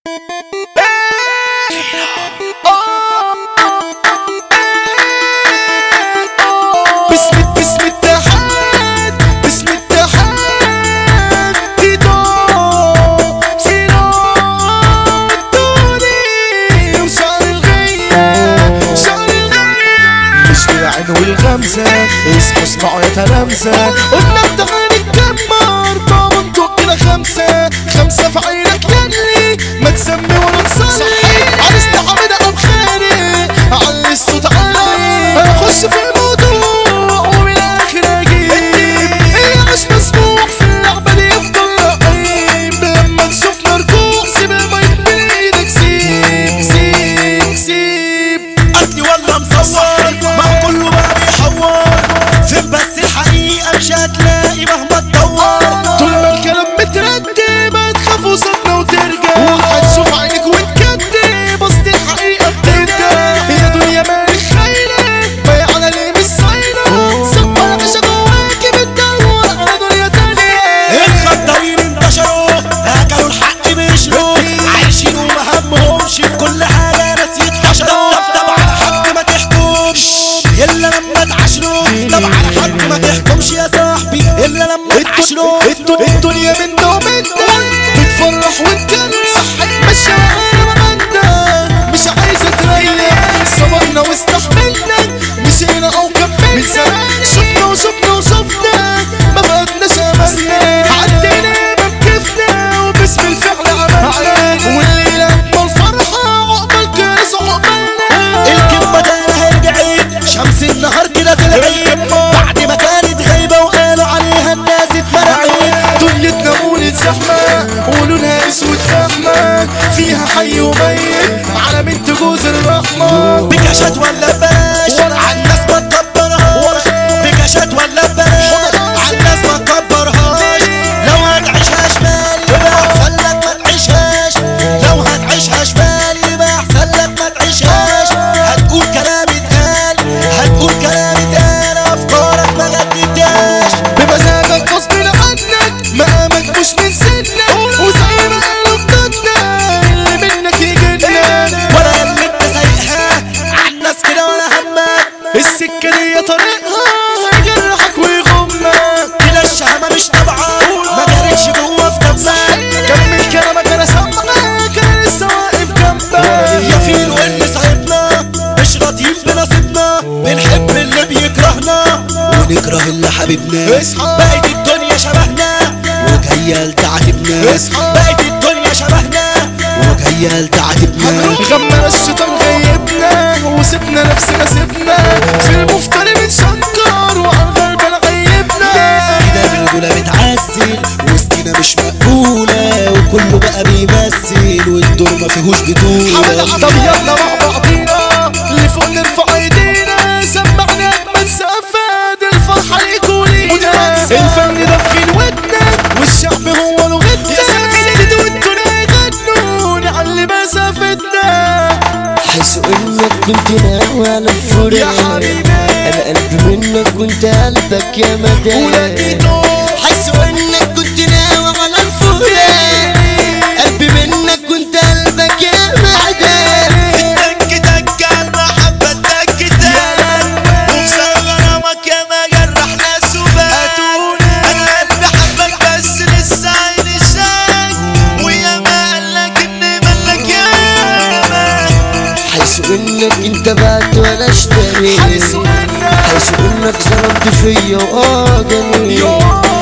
باسم باسم التحاد باسم التحاد تيتو سيران توني وشعر الغية شعر الغية مش بالعين والغمزة اسمه اسمعوا يا تلامذة قلنا امتحان الدمار ضمنتوا كده خمسة خمسة في عينك يلي ما تسمي ولا تصلي عرسنا حميدة أو خالي علي الصوت عالي أخش في الموضوع ومن الآخر أجيب إيه مش مسموح في اللعبة دي يفضل لعيب لما تشوفنا ركوع سيب المايك من إيدك سيب سيب سيب قتلي ولا مصور ما كله بقى بيحور فين بس الحقيقة مش هتلاقي مهما تدور طول ما الكلام مترتب هتخاف صدنا وترجع وهتشوف عينك وتكدب اصل الحقيقة بترجع يا دنيا مالك خاينة بايع على ليه مش صاينة سبع عيشة جواكي بتدور على دنيا تانية الخطارين انتشروا اكلوا الحق بيشروا عايشين وما همهمش في كل حاجة ناس يتحشروا طب طب على حد ما تحكمش الا لما تعاشروا طب على حد ما تحكمش يا صاحبي الا لما تعاشروا الدن- الدنيا من ده ومن ده بتفرح وتكرح مش عارف عندك مش عايزة تريح صبرنا واستحملنا مشينا او كملنا شفنا وشفنا وشفنا ما بقتناش املنا عدينا بكفنا وباسم الفعل عملنا والليلة ما الفرحة عقبال كاس عقبالنا الكلمة ده رجعت شمس النهار كده طلعت بعد ما كانت غايبة وقالوا عليها الناس اتمرعت دنيتنا مولد زحمة ولونها اسود فحمة فيها حي وميت على بنت جوز الرحمة بكاشات ولا ببلاش عالناس ما تكبرهاش بكاشات ولا ببلاش عالناس ما تكبرهاش لو هتعيشها شمال يبقى احسن لك ما تعيشهاش لو هتعيشها شمال يبقى احسن لك ما تعيشهاش هتقول كلام اتقال هتقول كلام اتقال افكارك ما جددتهاش بمزاجك غصب عنك مقامك مش من سنك وزي ما قالوا بتاعتنا اللي منك يجنن ولا اللي انت سايقها عالناس كده ولا همك السكة دي طريقها هيجرحك ويغمك كده الشهامة مش طبعا ما جارتش جوه في دمك كمل كلامك انا سامعك انا لسه واقف جنبك يا فيلو اللي صاحبنا مش راضيين بنصيبنا بنحب اللي بيكرهنا ونكره اللي حبيبنا اصحى. بقت الدنيا شبهنا وجاية لتعاتبنا اصحى. بقت الدنيا شبهنا وجاية لتعاتبنا غمنا الشيطان غيبنا وسبنا نفسنا سيبنا في المفتري بنشكر وعلى الغلبان غيبنا كده الرجولة بتعسل وسطينا مش مقبولة وكله بقى بيمثل والدور ما فيهوش بطولة طب يلا مع بعضينا اللي فوق نرفع ايدينا سمعنا اجمل سقفات الفرحه ليك ولينا الفن ده في خلوتنا والشعب هو لغتنا الجديد والدنيا يغنوا نعلي مسافتنا حيث انك كنت ناوي على يا الفراق حبيبي انا قلبي منك كنت قلبك يا مدام ولاديتو حيث انك كنت ناوي على الفراق قلبي منك كنت قلبك يا مدام التك تك المحبة تك تك وبسبب غرامك يا ما جرح ناس وبات انا قلبي حبك بس لسه عيني شاك ويا ما قالك اني ملك يا ما حيث انك انت بعت وانا اشتريت حيث انك حيث انك ظلمت فيا واه جميل